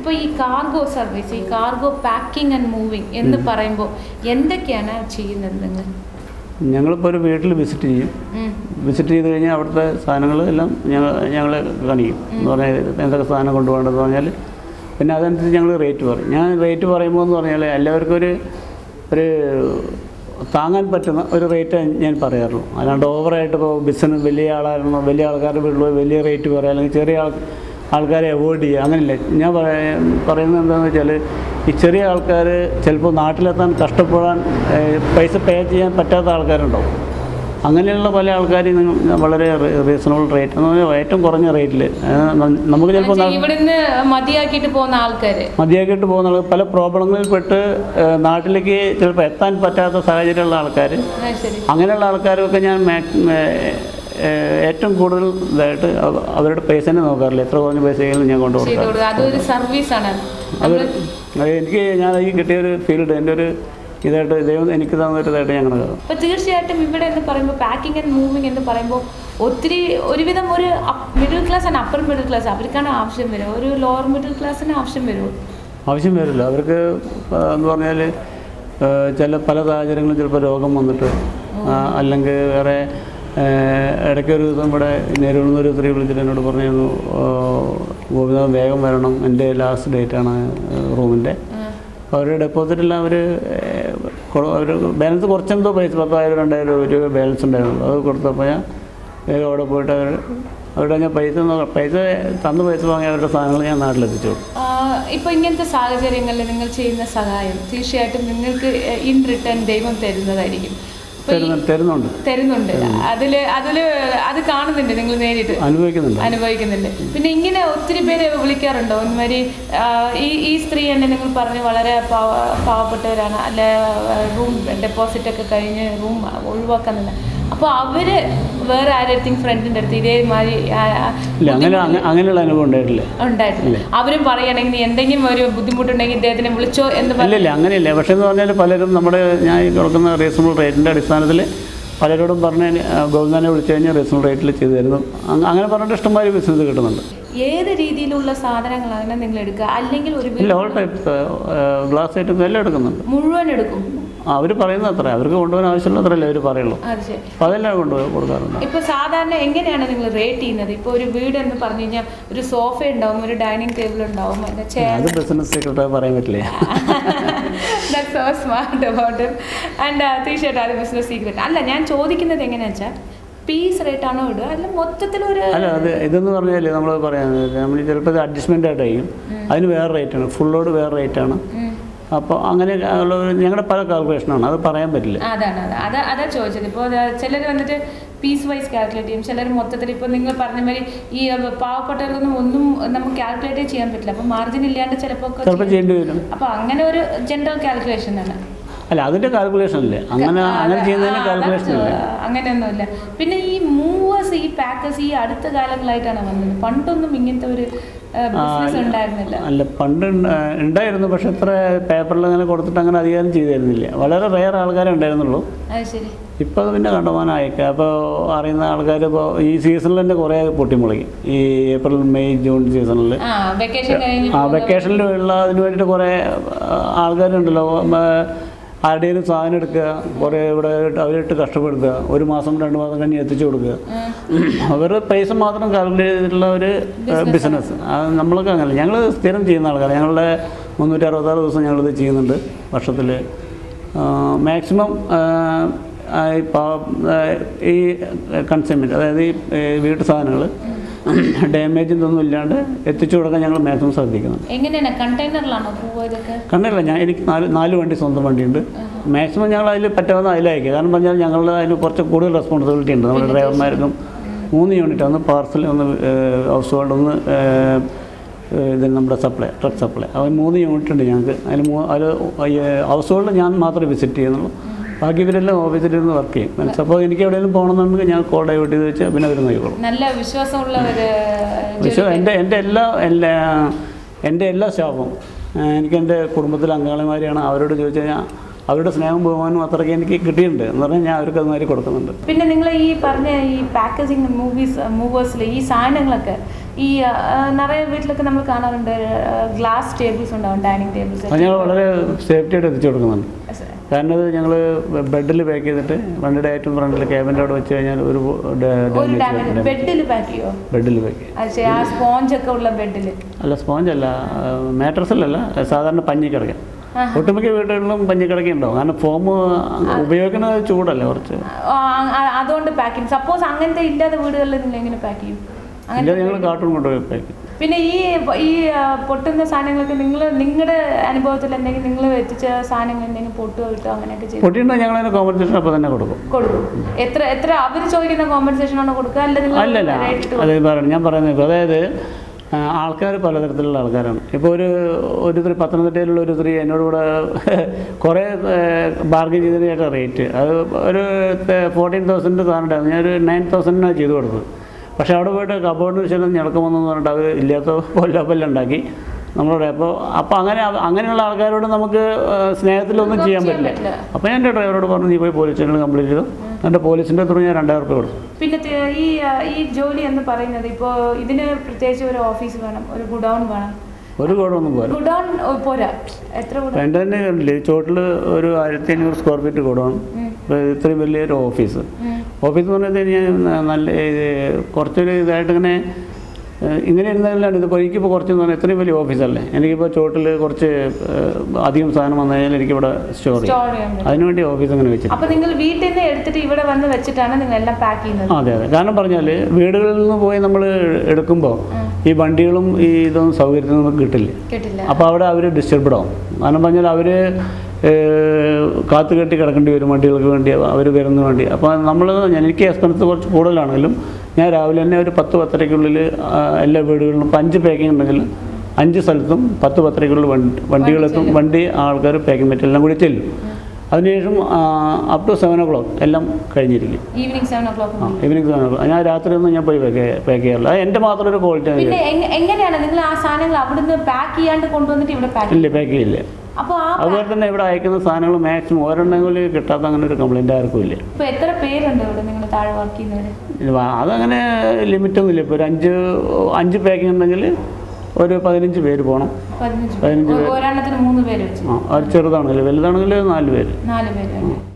ഇപ്പോൾ ഈ cargo service ഈ കാർഗോ പാക്കിംഗ് ആൻഡ് മൂവിങ് എന്ന് പറയുമ്പോൾ എന്തൊക്കെയാണ് ചെയ്യുന്നത് നിങ്ങൾ ഞങ്ങളിപ്പോൾ ഒരു വീട്ടിൽ വിസിറ്റ് ചെയ്യും ഉം. വിസിറ്റ് ചെയ്ത് കഴിഞ്ഞാൽ അവിടുത്തെ സാധനങ്ങൾ എല്ലാം ഞങ്ങൾ ഞങ്ങൾ കാണിക്കും എന്ന് പറഞ്ഞാൽ എന്തൊക്കെ സാധനം കൊണ്ടുപോകേണ്ടതെന്ന് പറഞ്ഞാൽ പിന്നെ അതനുസരിച്ച് ഞങ്ങൾ റേറ്റ് പറയും ഞാൻ റേറ്റ് പറയുമ്പോൾ എന്ന് പറഞ്ഞാൽ എല്ലാവർക്കും ഒരു ഒരു താങ്ങാൻ പറ്റുന്ന ഒരു റേറ്റ് ഞാൻ പറയാറുള്ളൂ അല്ലാണ്ട് ഓവറായിട്ട് ഇപ്പോൾ ബിസിനസ് വലിയ ആളായിരുന്നു വലിയ ആൾക്കാരുടെ വീട്ടിൽ പോയി വലിയ റേറ്റ് പറയുക അല്ലെങ്കിൽ ചെറിയ ആൾ ആൾക്കാരെ അവോയ്ഡ് ചെയ്യുക അങ്ങനെയില്ല ഞാൻ പറയാ- പറയുന്നത് എന്താണെന്ന് വെച്ചാൽ ഈ ചെറിയ ആൾക്കാർ ചിലപ്പോൾ നാട്ടിലെത്താൻ കഷ്ടപ്പെടാൻ ഏഹ്, പൈസ പേ ചെയ്യാൻ പറ്റാത്ത ആൾക്കാരുണ്ടാവും അങ്ങനെയുള്ള പല ആൾക്കാരും നിങ്ങൾ വളരെ റീസണബിൾ റേറ്റ് എന്ന് പറഞ്ഞാൽ ഏറ്റവും കുറഞ്ഞ റേറ്റിൽ നമുക്ക് ചിലപ്പോൾ എന്നുവെച്ചാ ഇവിടുന്ന് മതിയാക്കിയിട്ട് പോകുന്ന ആൾക്കാര് മതിയാക്കിയിട്ട് പോകുന്ന ആൾ പല പ്രോബ്ലങ്ങളിൽ പെട്ട് ഏഹ്, നാട്ടിലേക്ക് ചിലപ്പോൾ എത്താൻ പറ്റാത്ത സാഹചര്യമുള്ള ആൾക്കാർ ആ, ശരി അങ്ങനെയുള്ള ആൾക്കാരൊക്കെ ഞാൻ മാക്- ഏഹ്, ഏഹ്, ഏറ്റവും കൂടുതൽ ഇതായിട്ട് അവ- അവരുടെ പൈസനെ നോക്കാറില്ല എത്ര കുറഞ്ഞ പൈസയെങ്കിലും ഞാൻ കൊണ്ടു ചെയ്തു കൊടുക്കാറ് കൊടുക്കുക അതൊരു സർവീസാണ് അത് അത് എനിക്ക് ഞാൻ ഈ കിട്ടിയ ഒരു ഫീൽഡ് എൻ്റെ ഒരു ഇതായിട്ട് ദൈവം എനിക്ക് തന്ന ഒരു ഇതായിട്ട് ഞാൻ കണക്കാക്കും അപ്പോൾ തീർച്ചയായിട്ടും ഇവിടെ എന്ന് പറയുമ്പോൾ പാക്കിംഗ് ആൻഡ് മൂവിങ് എന്ന് പറയുമ്പോൾ ഒത്തിരി ഒരുവിധം ഒരു middle class and upper middle class അവർക്കാണ് ആവശ്യം വരിക ഒരു ലോവർ മിഡിൽ ക്ലാസ്സിന് ആവശ്യം വരുമോ ആവശ്യം വരില്ല അവർക്ക് ആ, എന്ന് പറഞ്ഞാൽ ആ, ചില പല സാഹചര്യങ്ങളും ചിലപ്പോൾ രോഗം വന്നിട്ട് ആ, അല്ലെങ്കിൽ വേറെ ആ, ഇടയ്ക്കൊരു ദിവസം ഇവിടെ നേരിടുന്ന ഒരു സ്ത്രീ വിളിച്ചിട്ട് എന്നോട് പറഞ്ഞിരുന്നു ഗോപിനാഥ് വേഗം വരണം എൻ്റെ ലാസ്റ്റ് ഡേറ്റാണ് റൂമിൻ്റെ അവരുടെ ഡെപ്പോസിറ്റെല്ലാം അവർ അവർ ബാലൻസ് കുറച്ചെന്തോ പൈസ പത്തായിരം രണ്ടായിരം രൂപ ബാലൻസ് ഉണ്ടായിരുന്നുള്ളൂ അത് കൊടുത്തപ്പോൾ ഞാൻ വേഗം അവിടെ പോയിട്ട് അവർ അവരുടെ ഞാൻ പൈസ നോ- പൈസ തന്ന് പൈസ വാങ്ങി അവരുടെ സാധനങ്ങൾ ഞാൻ നാട്ടിലെത്തിച്ചു കൊടുക്കും ഇപ്പോൾ ഇങ്ങനത്തെ സാഹചര്യങ്ങളിൽ നിങ്ങൾ ചെയ്യുന്ന സഹായം തീർച്ചയായിട്ടും നിങ്ങൾക്ക് ഇൻ റിട്ടേൺ ദൈവം തരുന്നതായിരിക്കും അപ്പോൾ ഈ തരുന്ന തരുന്നുണ്ട് തരുന്നുണ്ട് അതിൽ അതിൽ അത് കാണുന്നുണ്ട് നിങ്ങൾ നേരിട്ട് അനുഭവിക്കുന്നുണ്ട് അനുഭവിക്കുന്നുണ്ട് പിന്നെ ഇങ്ങനെ ഒത്തിരി പേര് വിളിക്കാറുണ്ടോ ഇന്നുമാതിരി ആ, ഈ ഈ സ്ത്രീ തന്നെ നിങ്ങൾ പറഞ്ഞു വളരെ പാവ പാവപ്പെട്ടവരാണ് അല്ല റൂം ഡെപ്പോസിറ്റ് ഒക്കെ കഴിഞ്ഞ് റൂം ഒഴിവാക്കുന്നില്ല അപ്പോൾ അവര് വേറെ ആരുടെ ഫ്രണ്ടിൻ്റെ അടുത്ത് ഇതേമാതിരി ആ, ആ, ഇല്ല അങ്ങനെ അങ്ങ- അങ്ങനെയുള്ള അനുഭവം ഉണ്ടായിട്ടില്ല ഉണ്ടായിട്ടില്ല അവരും പറയുകയാണെങ്കിൽ നീ എന്തെങ്കിലും ഒരു ബുദ്ധിമുട്ടുണ്ടെങ്കിൽ ഇദ്ദേഹത്തിനെ വിളിച്ചോ എന്ന് ഇല്ല പറഞ്ഞു ഇല്ല അങ്ങനെയില്ല പക്ഷേ എന്ന് പറഞ്ഞാൽ പലരും നമ്മുടെ ഞാൻ ഈ കൊടുക്കുന്ന റീസണബിൾ റേറ്റിൻ്റെ അടിസ്ഥാനത്തിൽ പലരോടും പറഞ്ഞ് ഗവൺമെൻറ്റിനെ വിളിച്ചു കഴിഞ്ഞാൽ റീസണബിൾ റേറ്റിൽ ചെയ്തു തരുന്നു അങ്ങ- അങ്ങനെ പറഞ്ഞിട്ട് ഇഷ്ടംമാതിരി ബിസിനസ് കിട്ടുന്നുണ്ട് ഏത് രീതിയിലുള്ള സാധനങ്ങളാണ് നിങ്ങൾ എടുക്കുക അല്ലെങ്കിൽ ഒരു ഇല്ല ഓൾ ടൈപ്സ് ഗ്ലാസ് ഐറ്റംസ് എല്ലാം എടുക്കുന്നുണ്ട് മുഴുവൻ എടുക്കും അവർ പറയുന്നത് അത്ര അവർക്ക് കൊണ്ടുപോകാൻ ആവശ്യമുള്ള അത്രയല്ലേ അവർ പറയുള്ളൂ അത് ശരി അപ്പോൾ അതെല്ലാം കൊണ്ടുപോയി കൊടുക്കാറുണ്ട് ഇപ്പൊ സാധാരണ എങ്ങനെയാണ് നിങ്ങൾ റേറ്റ് ചെയ്യുന്നത് ഇപ്പൊ ഒരു വീട് എന്ന് പറഞ്ഞു കഴിഞ്ഞാൽ ഒരു സോഫ ഉണ്ടാവും ഒരു ഡൈനിങ് ടേബിൾ ഉണ്ടാവും പിന്നെ ചെയർ അത് ബിസിനസ് സീക്രട്ടായി പറയാൻ പറ്റില്ല സോ സ്മാർട്ട് അബൌട്ട് ആൻഡ് തീർച്ചയായിട്ടും അത് ബിസിനസ് സീക്രട്ട് അല്ല ഞാൻ ചോദിക്കുന്നത് എങ്ങനെയാ വെച്ചാൽ പീസ് റേറ്റ് ആണോ ഇടുക അല്ല മൊത്തത്തിലൊരു അല്ല അത് ഇതെന്ന് പറഞ്ഞാൽ നമ്മൾ പറയാൻ നമ്മൾ ചിലപ്പോൾ ഇത് അഡ്ജസ്റ്റ്മെൻ്റ് ആയിട്ടായിരിക്കും അതിന് വേറെ റേറ്റാണ് ഫുള്ളോട് വേറെ റേറ്റാണ് ഉം. അപ്പോൾ അങ്ങനെ ഉള്ള ഒരു- ഞങ്ങളുടെ പല കാൽക്കുലേഷനാണ് അത് പറയാൻ പറ്റില്ല അതാണ് അതാണ് അതാ അതാ ചോദിച്ചത് ഇപ്പോൾ ചിലർ വന്നിട്ട് പീസ് വൈസ് കാൽക്കുലേറ്റ് ചെയ്യും ചിലർ മൊത്തത്തിൽ ഇപ്പോൾ നിങ്ങൾ പറഞ്ഞ മാതിരി ഈ പാവപ്പെട്ടവർക്കൊന്നും ഒന്നും നമുക്ക് കാൽക്കുലേറ്റ് ചെയ്യാൻ പറ്റില്ല അപ്പോൾ മാർജിൻ ഇല്ലാണ്ട് ചിലപ്പോൾ ഒക്കെ ചിലപ്പോൾ ചെയ്യും. ചെയ്യേണ്ടി വരും അപ്പോൾ അങ്ങനെ ഒരു ജനറൽ കാൽക്കുലേഷൻ ആണ് അല്ല അതിൻ്റെ കാൽക്കുലേഷൻ അല്ലേ അങ്ങനെ ആ, അങ്ങനെ അതാ- ചെയ്യുന്നതിന് ആ, കാൽക്കുലേഷൻ അതാണ് ഇല്ല ചോ- അങ്ങനെയൊന്നുമില്ല പിന്നെ ഈ മൂവേഴ്സ് ഈ പാക്കേഴ്സ് ഈ അടുത്ത കാലങ്ങളായിട്ടാണ് വന്നത് പണ്ടൊന്നും ഇങ്ങനത്തെ ഒരു ബിസിനസ് ഉണ്ടായിരുന്നില്ല അല്ല പണ്ട് ഉണ്ട- ഉണ്ടായിരുന്നു പക്ഷെ ഇത്ര പേപ്പറിൽ അങ്ങനെ കൊടുത്തിട്ട് അങ്ങനെ അധികാരം ചെയ്തിരുന്നില്ല വളരെ റെയർ ആൾക്കാരെ ഉണ്ടായിരുന്നുള്ളൂ അത് ശരി ഇപ്പോൾ അത് പിന്നെ കണ്ടമാനം അയക്കുക അപ്പോൾ അറിയുന്ന ആൾക്കാർ ഇപ്പോൾ ഈ സീസണിൽ തന്നെ കുറേ പൊട്ടിമുളകി ഈ ഏപ്രിൽ മെയ് ജൂൺ സീസണിൽ ആ വെക്കേഷൻ കഴിഞ്ഞ് ആ വെക്കേഷനിൽ ഉള്ള അതിന് വേണ്ടിയിട്ട് കുറേ ആ, ആൾക്കാരുണ്ടല്ലോ ഉം, ആരുടെയും സാധനം എടുക്കുക കുറേ ഇവിടെ അവരിട്ട് കഷ്ടപ്പെടുത്തുക ഒരു മാസം രണ്ട് മാസം കഴിഞ്ഞ് എത്തിച്ചു കൊടുക്കുക അവരുടെ പൈസ മാത്രം കാൽക്കുലേറ്റ് ചെയ്തിട്ടുള്ള ഒരു ബിസിനസ് നമ്മളൊക്കെ അങ്ങനെ ഞങ്ങൾ സ്ഥിരം ചെയ്യുന്ന ആൾക്കാരാണ് ഞങ്ങളുടെ മുന്നൂറ്റി അറുപത്താറ് ദിവസം ഞങ്ങളിത് ചെയ്യുന്നുണ്ട് വർഷത്തിൽ മാക്സിമം ഈ പാ- ആ, ഈ കൺസ്യൂമെൻറ്റ് അതായത് ഈ ഏ, വീട്ടു സാധനങ്ങൾ ഡാമേജ് ഇതൊന്നും ഇല്ലാണ്ട് എത്തിച്ചു കൊടുക്കാൻ ഞങ്ങൾ മാക്സിമം ശ്രദ്ധിക്കുന്നുണ്ട് എങ്ങനെയാണ് കണ്ടെയ്നറിലാണോ പോവുക ഇതൊക്കെ കണ്ടില്ല ഞാൻ എനിക്ക് നാല് നാല് വണ്ടി സ്വന്തം വണ്ടിയുണ്ട് മാക്സിമം ഞങ്ങൾ അതിൽ പറ്റാവുന്ന അതിലയക്കുക കാരണം പറഞ്ഞാൽ ഞങ്ങളുടെ അതിന് കുറച്ച് കൂടുതൽ റെസ്പോൺസിബിലിറ്റി ഉണ്ട് നമ്മുടെ ഡ്രൈവർമാർക്കും മൂന്ന് യൂണിറ്റ് ഒന്ന് പാർസൽ ഒന്ന് ഹൗസ് ഹോൾഡ് ഒന്ന് ഏഹ്, ഏഹ്, ഇത് നമ്മുടെ സപ്ലൈ ട്രക്ക് സപ്ലൈ അത് മൂന്ന് യൂണിറ്റ് ഉണ്ട് ഞങ്ങൾക്ക് അതിൽ മൂ അതിൽ ഹൗസ് ഹോൾഡ് ഞാൻ മാത്രമേ വിസിറ്റ് ചെയ്യുന്നുള്ളൂ ബാക്കി ഇവരെല്ലാം ഓഫീസിൽ ഇരുന്ന് വർക്ക് ചെയ്യും സപ്പോസ് എനിക്ക് എവിടെയെങ്കിലും പോകണമെന്നുണ്ടെങ്കിൽ ഞാൻ കോൾ ഡൈവേർട്ട് ചെയ്ത് വെച്ചാൽ പിന്നെ അവർ നോക്കിക്കോളും നല്ല വിശ്വാസമുള്ള ഒരു പക്ഷേ എൻ്റെ എൻ്റെ എല്ലാ എല്ലാ എൻ്റെ എല്ലാ സ്റ്റാഫും ഏഹ് എനിക്ക് എൻ്റെ കുടുംബത്തിലെ അംഗങ്ങളമാരെയാണ് അവരോട് ചോദിച്ചു കഴിഞ്ഞാൽ അവരുടെ സ്നേഹം ബഹുമാനം അത്രയ്ക്ക് എനിക്ക് കിട്ടിയിട്ടുണ്ട് എന്ന് പറഞ്ഞാൽ ഞാൻ അവർക്ക് അതുമാതിരി കൊടുക്കുന്നുണ്ട് പിന്നെ നിങ്ങൾ ഈ പറഞ്ഞ ഈ പാക്കേജിങ് മൂവീസ് മൂവേഴ്സിൽ ഈ സാധനങ്ങളൊക്കെ ഈ ആ, നിറയെ വീട്ടിലൊക്കെ നമ്മൾ കാണാറുണ്ട് ഗ്ലാസ് ടേബിൾസ് ഉണ്ടാവും ഡൈനിങ് ടേബിൾസ് അത് ഞങ്ങൾ വളരെ സേഫ്റ്റി ആയിട്ട് എത്തിച്ചു കൊടുക്കുന്നുണ്ട് കാരണം ഇത് ഞങ്ങൾ ബെഡിൽ പാക്ക് ചെയ്തിട്ട് വണ്ടിയുടെ ഏറ്റവും ഫ്രണ്ടിൽ ക്യാബിൻ്റെ അവിടെ വെച്ച് കഴിഞ്ഞാൽ ഒരു ഒരു ഡാമേജ് ബെഡിൽ പാക്ക് ചെയ്യോ ബെഡിൽ പാക്ക് ചെയ്യും അത് ശരി ആ സ്പോഞ്ച് ഒക്കെ ഉള്ള ബെഡിൽ അല്ല സ്പോഞ്ച് അല്ല മാട്രസിലല്ല സാധാരണ പഞ്ഞി കിടക്കുക ഒട്ടുമിക്ക വീടുകളിലും പഞ്ഞി കിടക്കുന്നുണ്ടാവും കാരണം ഫോം ഉപയോഗിക്കുന്നത് ചൂടല്ലേ കുറച്ച് അതുകൊണ്ട് പാക്കിങ് സപ്പോസ് അങ്ങനത്തെ ഇല്ലാത്ത വീടുകളിൽ നിങ്ങൾ എങ്ങനെ പാക്ക് ചെയ്യും അങ്ങനെ ഇല്ല ഞങ്ങൾ കാർട്ടൂൺ കൊണ്ടുപോയി പാക്ക് ചെയ്യും പിന്നെ ഈ ഈ ആ, പൊട്ടുന്ന സാധനങ്ങളൊക്കെ നിങ്ങൾ നിങ്ങളുടെ അനുഭവത്തിൽ എന്തെങ്കിലും നിങ്ങൾ എത്തിച്ച സാധനങ്ങൾ എന്തെങ്കിലും പൊട്ടുകയോ കിട്ടുക അങ്ങനെയൊക്കെ ചെയ്ത് പൊട്ടിയുണ്ടെങ്കിൽ ഞങ്ങൾ അതിന് കോമ്പൻസേഷൻ അപ്പോൾ തന്നെ കൊടുക്കും കൊടുക്കും എത്ര എത്ര അവർ ചോദിക്കുന്ന കോമ്പൻസേഷൻ ആണോ കൊടുക്കുക അല്ല നിങ്ങൾ അല്ലല്ല rate ഇട്ട് അത് പറയണം ഞാൻ പറയുന്നത് ഇപ്പോൾ അതായത് ആൾക്കാർ പലതരത്തിലുള്ള ആൾക്കാരാണ് ഇപ്പോൾ ഒരു ഒരു സ്ത്രീ പത്തനംതിട്ടയിലുള്ള ഒരു സ്ത്രീ എന്നോട് കൂടെ കുറേ ബാർഗൻ ചെയ്തതിന് ചേട്ടാ റേറ്റ് അത് ഒരു ഫോർട്ടീൻ തൗസൻഡ് സാധനം ഞാനൊരു നയൻ തൗസൻഡിനാണ് ചെയ്ത് കൊടുത്തത് പക്ഷേ അവിടെ പോയിട്ട് കബോർഡിന് വിഷയം ഞടക്കമെന്ന് പറഞ്ഞിട്ട് അവർ ഇല്ലാത്ത കൊല്ലപ്പല്ല ഉണ്ടാക്കി നമ്മളോട് അപ്പോൾ അപ്പോൾ അങ്ങനെ അങ്ങനെയുള്ള ആൾക്കാരോട് നമുക്ക് ആ, സ്നേഹത്തിലൊന്നും ചെയ്യാൻ പറ്റില്ല അപ്പോൾ ഞാൻ എൻ്റെ ഡ്രൈവറോട് പറഞ്ഞു നീ പോയി പോലീസ് സ്റ്റേഷനിൽ കംപ്ലീറ്റ് ചെയ്തു എൻ്റെ പോലീസിൻ്റെ ത്രൂ ഞാൻ രണ്ടായിരം റുപ്യ കൊടുത്തു പിന്നെ തി- ഈ ആ, ഈ ജോലി എന്ന് പറയുന്നത് ഇപ്പോൾ ഇതിന് പ്രത്യേകിച്ച് ഒരു ഓഫീസ് വേണം ഒരു ഗുഡൗൺ വേണം ഒരു കോടൊന്നും പോരാ ഗുഡൗൺ പോരാ എത്ര ഗുഡൗൺ എൻ്റെ തന്നെ കണ്ടില്ലേ ചോട്ടിൽ ഒരു ആയിരത്തി അഞ്ഞൂറ് സ്ക്വയർ ഫീറ്റ് കൊടുക്കണം ഇത്രയും വലിയൊരു ഓഫീസ് ഓഫീസ് എന്ന് പറഞ്ഞാൽ ഞാൻ നല്ല ഇത് കുറച്ചൊരു ഇതായിട്ട് ഇങ്ങനെ ഏഹ്, ഇങ്ങനെ ഇരുന്നാലാണ് ഇതിപ്പോൾ എനിക്കിപ്പോൾ കുറച്ച് പറഞ്ഞാൽ ഇത്രയും വലിയ ഓഫീസല്ലേ എനിക്കിപ്പോൾ ചോട്ടിൽ കുറച്ച് ഏഹ്, അധികം സാധനം വന്നു കഴിഞ്ഞാൽ എനിക്കിവിടെ സ്റ്റോർ ചെയ്യും സ്റ്റോർ ചെയ്യാൻ പറ്റും അതിനുവേണ്ടി ഓഫീസ് അങ്ങനെ വെച്ചിട്ട് അപ്പൊ നിങ്ങൾ വീട്ടിൽ നിന്ന് എടുത്തിട്ട് ഇവിടെ വന്ന് വെച്ചിട്ടാണ് നിങ്ങൾ എല്ലാം പാക്ക് ചെയ്യുന്നത് അതെ അതെ കാരണം പറഞ്ഞാൽ വീടുകളിൽ നിന്ന് പോയി നമ്മൾ എടുക്കുമ്പോൾ ഈ വണ്ടികളും ഈ ഇതൊന്നും സൗകര്യത്തിൽ നമുക്ക് കിട്ടില്ല കേട്ടില്ല അപ്പോൾ അവിടെ അവർ ഡിസ്റ്റർബ്ഡ് ആവും കാരണം പറഞ്ഞാൽ അവർ കാത്തു കെട്ടി കിടക്കേണ്ടി വരും വണ്ടികൾക്ക് വേണ്ടി അവർ വരുന്ന വേണ്ടി അപ്പോൾ നമ്മൾ എനിക്ക് എക്സ്പെൻസ് കുറച്ച് കൂടുതലാണെങ്കിലും ഞാൻ രാവിലെ തന്നെ ഒരു പത്ത് പത്തരയ്ക്കുള്ളിൽ ആ, എല്ലാ വീടുകളിലും ഇപ്പം അഞ്ച് പാക്കിംഗ് ഉണ്ടെങ്കിൽ അഞ്ച് സ്ഥലത്തും പത്ത് പത്തരയ്ക്കുള്ളിൽ വണ്ടി വണ്ടികളെത്തും വണ്ടി ആൾക്കാർ പാക്കിംഗ് പറ്റും എല്ലാം കൂടി ചെല്ലും അതിനുശേഷം up to seven o'clock എല്ലാം കഴിഞ്ഞിരിക്കും ഈവനിങ് സെവൻ ഓ ക്ലോക്ക് ആ ഈവനിങ് സെവൻ ഓ ക്ലോക്ക് ഞാൻ രാത്രി ഒന്നും ഞാൻ പോയി പാക്ക് പാക്ക് ചെയ്യാറില്ല അത് എൻ്റെ മാത്രം ഒരു ക്വാളിറ്റി പിന്നെ എങ്ങ- എങ്ങനെയാണ് നിങ്ങൾ ആ സാധനങ്ങൾ അവിടുന്ന് പാക്ക് ചെയ്യാണ്ട് കൊണ്ടുവന്നിട്ട് ഇവിടെ പാക്ക് ഇല്ല പാക്ക് ചെയ്യില്ല അപ്പോൾ ആ അതുപോലെ തന്നെ ഇവിടെ അയക്കുന്ന സാധനങ്ങൾ മാക്സിമം ഒരെണ്ണമെങ്കിലും കിട്ടാത്ത അങ്ങനെ ഒരു കംപ്ലൈൻറ്റ് ആർക്കും ഇല്ല ഇപ്പൊ എത്ര പേരുണ്ട് ഇവിടെ നിങ്ങൾ താഴെ വർക്ക് ചെയ്യുന്നവര് ഇത് വാ- അതങ്ങനെ ലിമിറ്റൊന്നുമില്ല ഇപ്പോൾ ഒരു അഞ്ച് അഞ്ച് പാക്കിംഗ് ഉണ്ടെങ്കിൽ ഒരു പതിനഞ്ച് പേര് പോകണം പതിനഞ്ച് പതിനഞ്ച് പേര് ഒരെണ്ണത്തിന് മൂന്ന് പേര് വെച്ച് ആ അത് ചെറുതാണെങ്കിൽ വലുതാണെങ്കിൽ നാല് പേര് നാല് പേര്